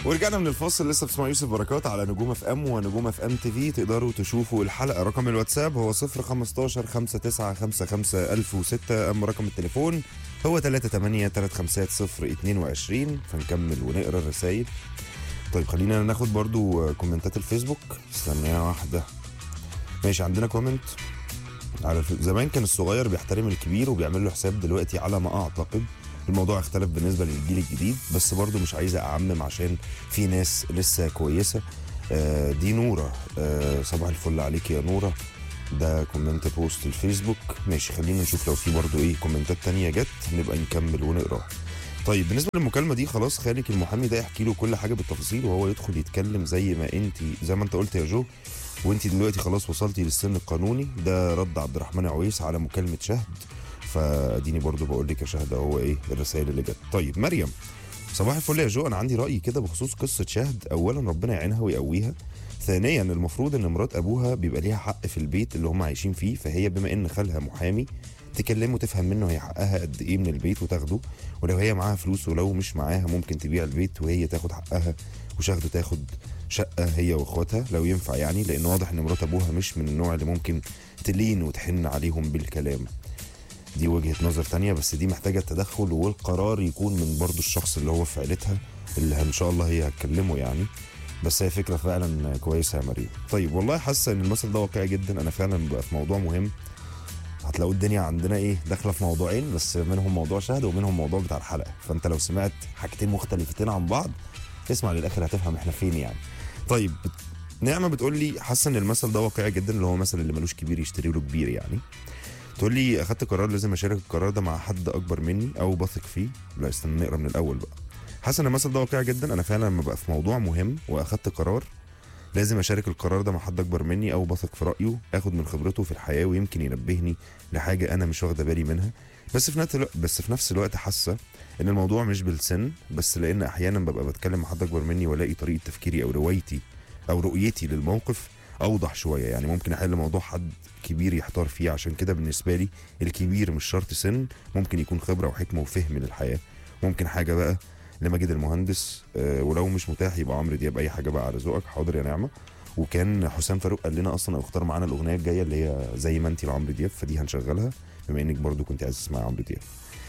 ورجعنا من الفاصل لسه بتسمع يوسف بركات على نجوم اف ام ونجوم اف ام تي في تقدروا تشوفوا الحلقه رقم الواتساب هو 015 5955 1006 اما رقم التليفون هو 38 350 22 فنكمل ونقرا الرسايل طيب خلينا ناخد برضو كومنتات الفيسبوك استنى واحده ماشي عندنا كومنت على الف... زمان كان الصغير بيحترم الكبير وبيعمل له حساب دلوقتي على ما اعتقد الموضوع اختلف بالنسبه للجيل الجديد بس برضو مش عايز اعمم عشان في ناس لسه كويسه آه دي نوره آه صباح الفل عليك يا نوره ده كومنت بوست الفيسبوك ماشي خلينا نشوف لو في برضو ايه كومنتات تانية جت نبقى نكمل ونقراها طيب بالنسبه للمكالمه دي خلاص خالك المحامي ده يحكي له كل حاجه بالتفاصيل وهو يدخل يتكلم زي ما انت زي ما انت قلت يا جو وانت دلوقتي خلاص وصلتي للسن القانوني ده رد عبد الرحمن عويس على مكالمه شهد فاديني برضو بقول لك يا شهد هو ايه الرسائل اللي جت طيب مريم صباح الفل يا جو انا عندي راي كده بخصوص قصه شهد اولا ربنا يعينها ويقويها ثانيا المفروض ان مرات ابوها بيبقى ليها حق في البيت اللي هم عايشين فيه فهي بما ان خالها محامي تكلمه تفهم منه هي حقها قد ايه من البيت وتاخده ولو هي معاها فلوس ولو مش معاها ممكن تبيع البيت وهي تاخد حقها وشهد تاخد شقه هي واخواتها لو ينفع يعني لان واضح ان مرات ابوها مش من النوع اللي ممكن تلين وتحن عليهم بالكلام دي وجهه نظر تانية بس دي محتاجه تدخل والقرار يكون من برضو الشخص اللي هو في عيلتها اللي ان شاء الله هي هتكلمه يعني بس هي فكره فعلا كويسه يا مريم طيب والله حاسه ان المثل ده واقعي جدا انا فعلا بقى في موضوع مهم هتلاقوا الدنيا عندنا ايه داخله في موضوعين بس منهم موضوع شهد ومنهم موضوع بتاع الحلقه فانت لو سمعت حاجتين مختلفتين عن بعض اسمع للاخر هتفهم احنا فين يعني طيب بت- نعمه بتقول لي حاسه ان المثل ده واقعي جدا اللي هو مثل اللي ملوش كبير يشتري له كبير يعني تقول لي اخدت قرار لازم اشارك القرار ده مع حد اكبر مني او بثق فيه لا استنى نقرا من الاول بقى حاسه ان المثل ده واقعي جدا انا فعلا لما بقى في موضوع مهم واخدت قرار لازم اشارك القرار ده مع حد اكبر مني او بثق في رايه اخد من خبرته في الحياه ويمكن ينبهني لحاجه انا مش واخده بالي منها بس في نفس الوقت بس في نفس الوقت حاسه ان الموضوع مش بالسن بس لان احيانا ببقى بتكلم مع حد اكبر مني والاقي طريقه تفكيري او روايتي او رؤيتي للموقف اوضح شويه يعني ممكن احل موضوع حد كبير يحتار فيه عشان كده بالنسبه لي الكبير مش شرط سن ممكن يكون خبره وحكمه وفهم للحياه ممكن حاجه بقى لماجد المهندس آه ولو مش متاح يبقى عمرو دياب اي حاجه بقى على ذوقك حاضر يا نعمه وكان حسام فاروق قال لنا اصلا او اختار معانا الاغنيه الجايه اللي هي زي ما انت لعمرو دياب فدي هنشغلها بما انك برضو كنت عايز تسمعي عمرو دياب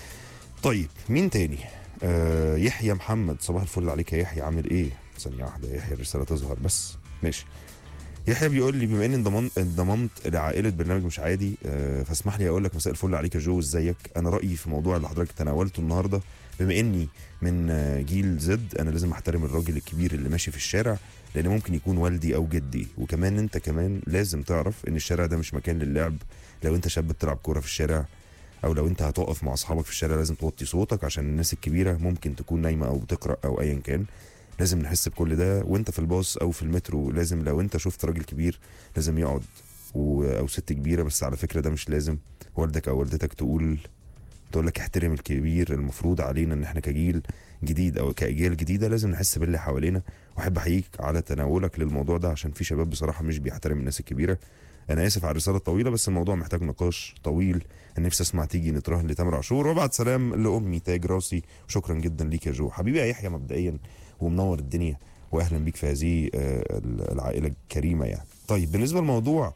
طيب مين تاني آه يحيى محمد صباح الفل عليك يا يحيى عامل ايه ثانيه واحده يا يحيى الرساله تظهر بس ماشي يحيى بيقول لي بما اني انضممت انضممت لعائله برنامج مش عادي آه، فاسمح لي اقول لك مساء الفل عليك يا جو ازيك انا رايي في موضوع اللي حضرتك تناولته النهارده بما اني من آه، جيل زد انا لازم احترم الراجل الكبير اللي ماشي في الشارع لان ممكن يكون والدي او جدي وكمان انت كمان لازم تعرف ان الشارع ده مش مكان للعب لو انت شاب بتلعب كوره في الشارع او لو انت هتقف مع اصحابك في الشارع لازم توطي صوتك عشان الناس الكبيره ممكن تكون نايمه او بتقرا او ايا كان لازم نحس بكل ده وانت في الباص او في المترو لازم لو انت شفت راجل كبير لازم يقعد و... او ست كبيره بس على فكره ده مش لازم والدك او والدتك تقول تقول لك احترم الكبير المفروض علينا ان احنا كجيل جديد او كاجيال جديده لازم نحس باللي حوالينا واحب احييك على تناولك للموضوع ده عشان في شباب بصراحه مش بيحترم الناس الكبيره انا اسف على الرساله الطويله بس الموضوع محتاج نقاش طويل انا نفسي اسمع تيجي نتراهن لتامر عاشور وابعت سلام لامي تاج راسي شكرا جدا ليك يا جو حبيبي يا يحيى مبدئيا ومنور الدنيا واهلا بيك في هذه آه، العائله الكريمه يعني طيب بالنسبه لموضوع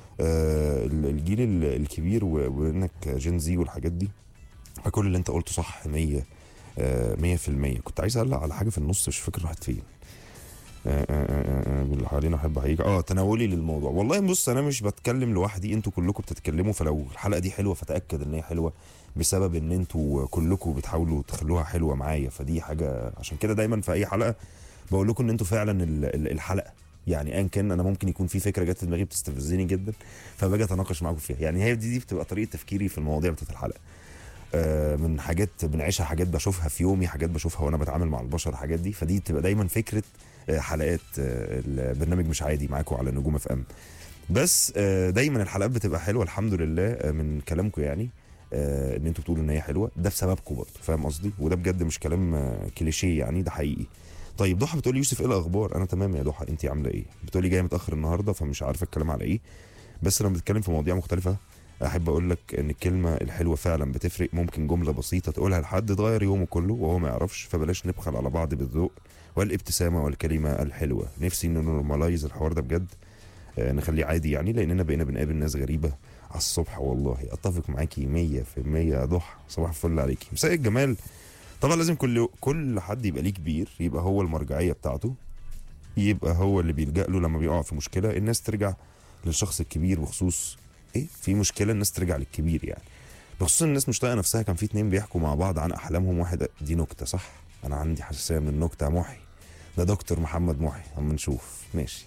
آه، الجيل ال- الكبير و- وانك جين زي والحاجات دي فكل اللي انت قلته صح 100 آه، 100% كنت عايز اقلق على حاجه في النص مش فاكر راحت فين آه، آه، آه، آه، باللي حوالينا احب احييك اه تناولي للموضوع والله بص انا مش بتكلم لوحدي انتوا كلكم بتتكلموا فلو الحلقه دي حلوه فتاكد ان هي حلوه بسبب ان انتوا كلكم بتحاولوا تخلوها حلوه معايا فدي حاجه عشان كده دايما في اي حلقه بقول لكم ان انتوا فعلا ال- ال- الحلقه يعني ايا كان انا ممكن يكون في فكره جت في دماغي بتستفزني جدا فباجي اتناقش معاكم فيها يعني هي دي دي بتبقى طريقه تفكيري في المواضيع بتاعت الحلقه آه، من حاجات بنعيشها حاجات بشوفها في يومي حاجات بشوفها وانا بتعامل مع البشر الحاجات دي فدي بتبقى دايما فكره آه، حلقات آه، البرنامج مش عادي معاكم على نجوم اف ام بس آه، دايما الحلقات بتبقى حلوه الحمد لله آه، من كلامكم يعني آه، ان انتوا بتقولوا ان هي حلوه ده بسببكم برضه فاهم قصدي وده بجد مش كلام آه، كليشيه يعني ده حقيقي طيب ضحى بتقولي يوسف ايه الاخبار انا تمام يا ضحى انت عامله ايه بتقولي جايه متاخر النهارده فمش عارفه الكلام على ايه بس لما بتتكلم في مواضيع مختلفه احب اقول لك ان الكلمه الحلوه فعلا بتفرق ممكن جمله بسيطه تقولها لحد تغير يومه كله وهو ما يعرفش فبلاش نبخل على بعض بالذوق والابتسامه والكلمه الحلوه نفسي ان نورماليز الحوار ده بجد آه، نخليه عادي يعني لاننا بقينا بنقابل ناس غريبه على الصبح والله اتفق معاكي 100% يا ضحى صباح الفل عليكي مساء الجمال طبعا لازم كل كل حد يبقى ليه كبير يبقى هو المرجعيه بتاعته يبقى هو اللي بيلجأ له لما بيقع في مشكله الناس ترجع للشخص الكبير بخصوص ايه في مشكله الناس ترجع للكبير يعني بخصوص الناس مش طايقه نفسها كان في اتنين بيحكوا مع بعض عن احلامهم واحد دي نكته صح انا عندي حساسيه من النكته يا محي ده دكتور محمد محي اما نشوف ماشي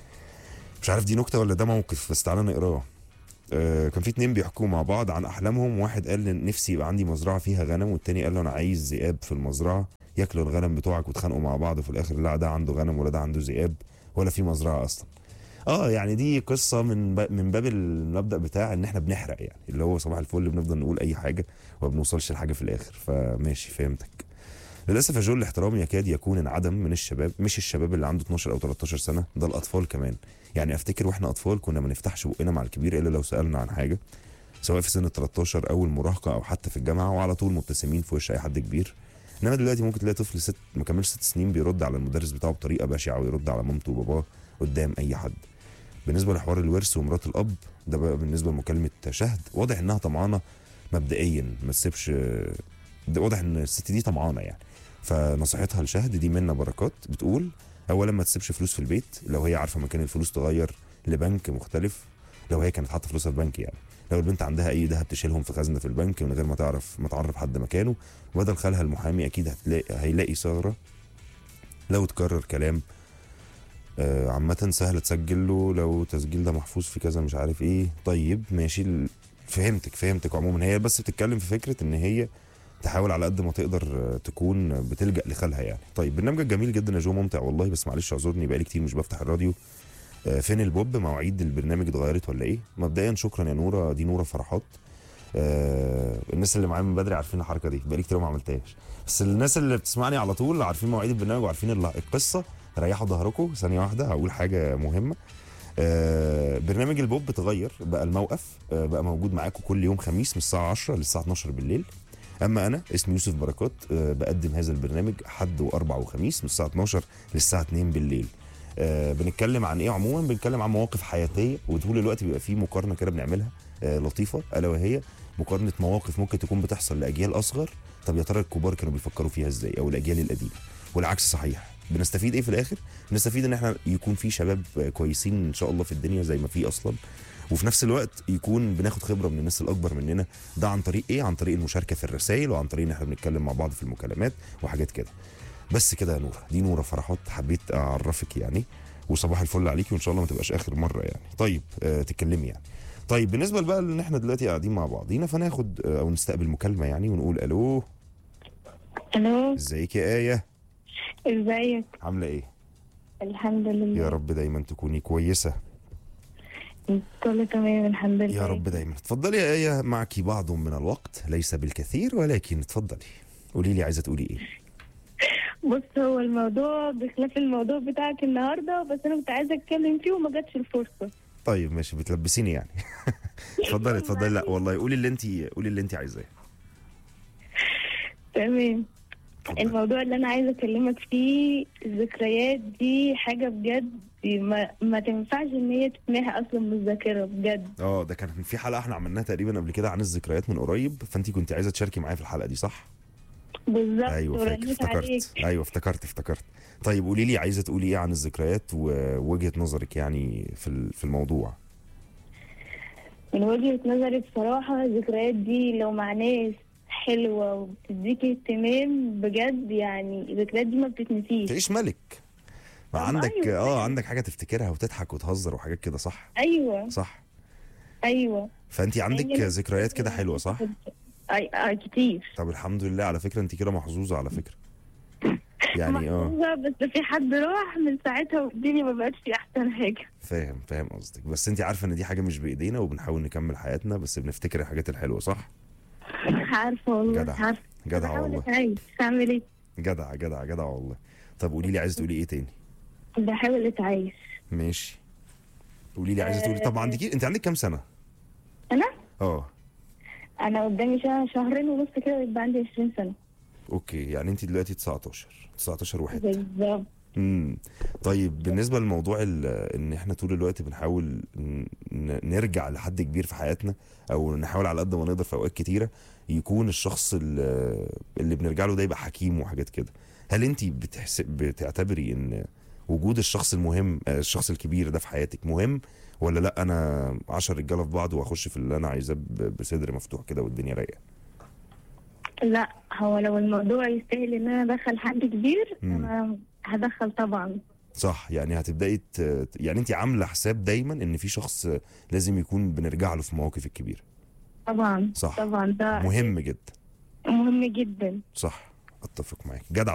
مش عارف دي نكته ولا ده موقف بس تعالى نقراه آه، كان في اتنين بيحكوا مع بعض عن احلامهم واحد قال إن نفسي يبقى عندي مزرعه فيها غنم والتاني قال له انا عايز ذئاب في المزرعه ياكلوا الغنم بتوعك وتخانقوا مع بعض وفي الاخر لا ده عنده غنم ولا ده عنده ذئاب ولا في مزرعه اصلا اه يعني دي قصه من ب... من باب المبدا بتاع ان احنا بنحرق يعني اللي هو صباح الفل بنفضل نقول اي حاجه وما بنوصلش لحاجه في الاخر فماشي فهمتك للاسف يا جو الاحترام يكاد يكون انعدم من الشباب مش الشباب اللي عنده 12 او 13 سنه ده الاطفال كمان يعني افتكر واحنا اطفال كنا ما نفتحش بقنا مع الكبير الا لو سالنا عن حاجه سواء في سن ال 13 او المراهقه او حتى في الجامعه وعلى طول مبتسمين في وش اي حد كبير انما دلوقتي ممكن تلاقي طفل ست ما كملش ست سنين بيرد على المدرس بتاعه بطريقه بشعه ويرد على مامته وباباه قدام اي حد بالنسبه لحوار الورث ومرات الاب ده بقى بالنسبه لمكالمه شهد واضح انها طمعانه مبدئيا ما تسيبش ده واضح ان الست دي طمعانه يعني فنصيحتها لشهد دي منا بركات بتقول اولا ما تسيبش فلوس في البيت لو هي عارفه مكان الفلوس تغير لبنك مختلف لو هي كانت حاطه فلوسها في بنك يعني لو البنت عندها اي ذهب تشيلهم في خزنه في البنك من غير ما تعرف ما تعرف حد مكانه وبدل خالها المحامي اكيد هتلاقي هيلاقي ثغره لو تكرر كلام آه، عامة سهل تسجل له لو تسجيل ده محفوظ في كذا مش عارف ايه طيب ماشي ال- فهمتك فهمتك عموما هي بس بتتكلم في فكرة ان هي تحاول على قد ما تقدر آه، تكون بتلجأ لخالها يعني طيب برنامجك جميل جدا يا جو ممتع والله بس معلش اعذرني بقالي كتير مش بفتح الراديو آه، فين البوب مواعيد البرنامج اتغيرت ولا ايه مبدئيا شكرا يا نوره دي نوره فرحات آه الناس اللي معايا من بدري عارفين الحركه دي بقالي كتير ما عملتهاش بس الناس اللي بتسمعني على طول عارفين مواعيد البرنامج وعارفين ال- القصه ريحوا ظهركم ثانيه واحده هقول حاجه مهمه آه برنامج البوب اتغير بقى الموقف آه بقى موجود معاكم كل يوم خميس من الساعه 10 للساعه 12 بالليل اما انا اسمي يوسف بركات آه بقدم هذا البرنامج حد واربع وخميس من الساعه 12 للساعه 2 بالليل آه بنتكلم عن ايه عموما بنتكلم عن مواقف حياتيه وطول الوقت بيبقى في مقارنه كده بنعملها آه لطيفه الا وهي مقارنه مواقف ممكن تكون بتحصل لاجيال اصغر طب يا ترى الكبار كانوا بيفكروا فيها ازاي او الاجيال القديمه والعكس صحيح بنستفيد ايه في الاخر بنستفيد ان احنا يكون في شباب آه، كويسين ان شاء الله في الدنيا زي ما في اصلا وفي نفس الوقت يكون بناخد خبره من الناس الاكبر مننا ده عن طريق ايه عن طريق المشاركه في الرسائل وعن طريق ان احنا بنتكلم مع بعض في المكالمات وحاجات كده بس كده يا نوره دي نوره فرحات حبيت اعرفك يعني وصباح الفل عليكي وان شاء الله ما تبقاش اخر مره يعني طيب آه تتكلمي يعني طيب بالنسبه بقى ان احنا دلوقتي قاعدين مع بعضينا فناخد آه، او نستقبل مكالمه يعني ونقول الو الو ازيك يا ايه ازيك عامله ايه الحمد لله يا رب دايما تكوني كويسه كله تمام الحمد لله يا رب دايما اتفضلي يا ايه معك بعض من الوقت ليس بالكثير ولكن اتفضلي قولي لي عايزه تقولي ايه بص هو الموضوع بخلاف الموضوع بتاعك النهارده بس انا كنت عايزه اتكلم فيه وما جاتش الفرصه طيب ماشي بتلبسيني يعني اتفضلي اتفضلي لا والله قولي اللي انت قولي اللي انت عايزاه تمام اتفضلي. الموضوع اللي انا عايزه اكلمك فيه الذكريات دي حاجه بجد ما, ما تنفعش ان هي تتمحي اصلا من الذاكره بجد اه ده كان في حلقه احنا عملناها تقريبا قبل كده عن الذكريات من قريب فانت كنت عايزه تشاركي معايا في الحلقه دي صح بالظبط ايوه فاكر ورنيت عليك افتكرت ايوه افتكرت افتكرت طيب قولي لي عايزه تقولي ايه عن الذكريات ووجهه نظرك يعني في ال- في الموضوع من وجهه نظري بصراحه الذكريات دي لو مع ناس حلوه وبتديك اهتمام بجد يعني الذكريات دي ما بتتنسيش تعيش ملك ما طب عندك أيوة. اه عندك حاجه تفتكرها وتضحك وتهزر وحاجات كده صح ايوه صح ايوه فانت عندك هي- ذكريات كده حلوه صح اي آه كتير طب الحمد لله على فكره انت كده محظوظه على فكره يعني اه محظوظة بس في حد راح من ساعتها والدنيا ما بقتش احسن حاجه فاهم فاهم قصدك بس انت عارفه ان دي حاجه مش بايدينا وبنحاول نكمل حياتنا بس بنفتكر الحاجات الحلوه صح عارفه والله جدع. عارفه جدع بحاول والله اتعايش اعمل ايه جدع جدع جدع والله طب قولي لي عايزه تقولي ايه تاني بحاول اتعايش ماشي قولي لي عايزه تقولي طب ما عندك انت عندك كام سنه انا اه انا قدامي شهر شهرين ونص كده ويبقى عندي 20 سنه اوكي يعني انت دلوقتي 19 19 وحده بالظبط امم طيب بالنسبه لموضوع ال- ان احنا طول الوقت بنحاول ن- ن- نرجع لحد كبير في حياتنا او نحاول على قد ما نقدر في اوقات كتيره يكون الشخص ال- اللي بنرجع له ده يبقى حكيم وحاجات كده هل انت بتحس... بتعتبري ان وجود الشخص المهم آه، الشخص الكبير ده في حياتك مهم ولا لا انا عشر رجاله في بعض واخش في اللي انا عايزاه ب- بصدر مفتوح كده والدنيا رايقه لا هو لو الموضوع يستاهل ان انا ادخل حد كبير مم. انا هدخل طبعا صح يعني هتبداي ت... يعني انت عامله حساب دايما ان في شخص لازم يكون بنرجع له في المواقف الكبيره طبعا صح. طبعا ده مهم جدا مهم جدا صح اتفق معاك جدع